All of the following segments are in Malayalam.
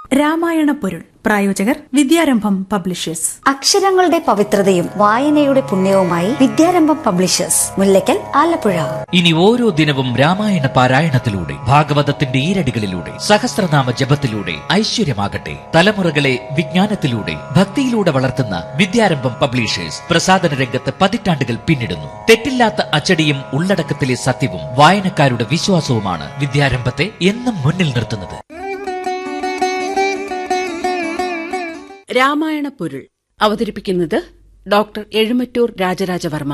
രാമായണ പൊരുൾ പ്രായോജകർ വിദ്യാരംഭം പബ്ലിഷേഴ്സ് അക്ഷരങ്ങളുടെ പവിത്രതയും വായനയുടെ പുണ്യവുമായി വിദ്യാരംഭം പബ്ലിഷേഴ്സ് മുല്ലയ്ക്കൽ ആലപ്പുഴ ഇനി ഓരോ ദിനവും രാമായണ പാരായണത്തിലൂടെ ഭാഗവതത്തിന്റെ ഈരടികളിലൂടെ സഹസ്രനാമ ജപത്തിലൂടെ ഐശ്വര്യമാകട്ടെ തലമുറകളെ വിജ്ഞാനത്തിലൂടെ ഭക്തിയിലൂടെ വളർത്തുന്ന വിദ്യാരംഭം പബ്ലിഷേഴ്സ് പ്രസാദന രംഗത്ത് പതിറ്റാണ്ടുകൾ പിന്നിടുന്നു തെറ്റില്ലാത്ത അച്ചടിയും ഉള്ളടക്കത്തിലെ സത്യവും വായനക്കാരുടെ വിശ്വാസവുമാണ് വിദ്യാരംഭത്തെ എന്നും മുന്നിൽ നിർത്തുന്നത് രാമായണ പൊരുൾ അവതരിപ്പിക്കുന്നത് ഡോക്ടർ എഴുമറ്റൂർ രാജരാജവർമ്മ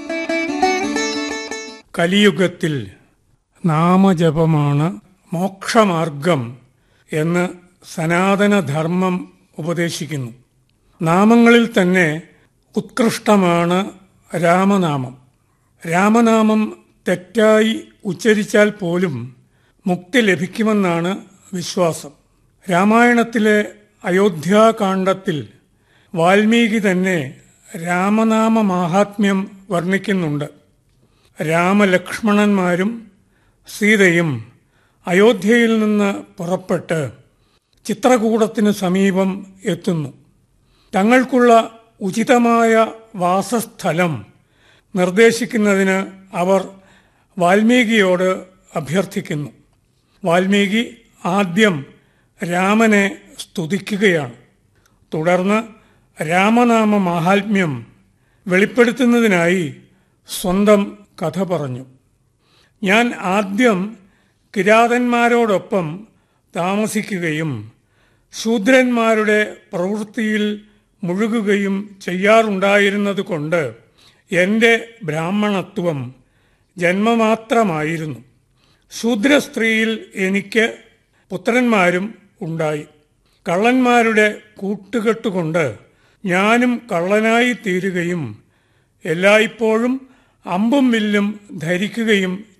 കലിയുഗത്തിൽ നാമജപമാണ് മോക്ഷമാർഗം എന്ന് സനാതനധർമ്മം ഉപദേശിക്കുന്നു നാമങ്ങളിൽ തന്നെ ഉത്കൃഷ്ടമാണ് രാമനാമം രാമനാമം തെറ്റായി ഉച്ചരിച്ചാൽ പോലും മുക്തി ലഭിക്കുമെന്നാണ് വിശ്വാസം രാമായണത്തിലെ അയോധ്യാകാന്ഡത്തിൽ വാൽമീകി തന്നെ രാമനാമ മാഹാത്മ്യം വർണ്ണിക്കുന്നുണ്ട് രാമലക്ഷ്മണന്മാരും സീതയും അയോധ്യയിൽ നിന്ന് പുറപ്പെട്ട് ചിത്രകൂടത്തിന് സമീപം എത്തുന്നു തങ്ങൾക്കുള്ള ഉചിതമായ വാസസ്ഥലം നിർദ്ദേശിക്കുന്നതിന് അവർ വാൽമീകിയോട് അഭ്യർത്ഥിക്കുന്നു വാൽമീകി ആദ്യം രാമനെ സ്തുതിക്കുകയാണ് തുടർന്ന് രാമനാമ മാഹാത്മ്യം വെളിപ്പെടുത്തുന്നതിനായി സ്വന്തം കഥ പറഞ്ഞു ഞാൻ ആദ്യം കിരാതന്മാരോടൊപ്പം താമസിക്കുകയും ശൂദ്രന്മാരുടെ പ്രവൃത്തിയിൽ മുഴുകുകയും ചെയ്യാറുണ്ടായിരുന്നതുകൊണ്ട് എൻ്റെ ബ്രാഹ്മണത്വം ജന്മമാത്രമായിരുന്നു ശൂദ്ര സ്ത്രീയിൽ എനിക്ക് പുത്രന്മാരും ഉണ്ടായി കള്ളന്മാരുടെ കൂട്ടുകെട്ടുകൊണ്ട് ഞാനും കള്ളനായി തീരുകയും എല്ലായ്പ്പോഴും അമ്പും വില്ലും ധരിക്കുകയും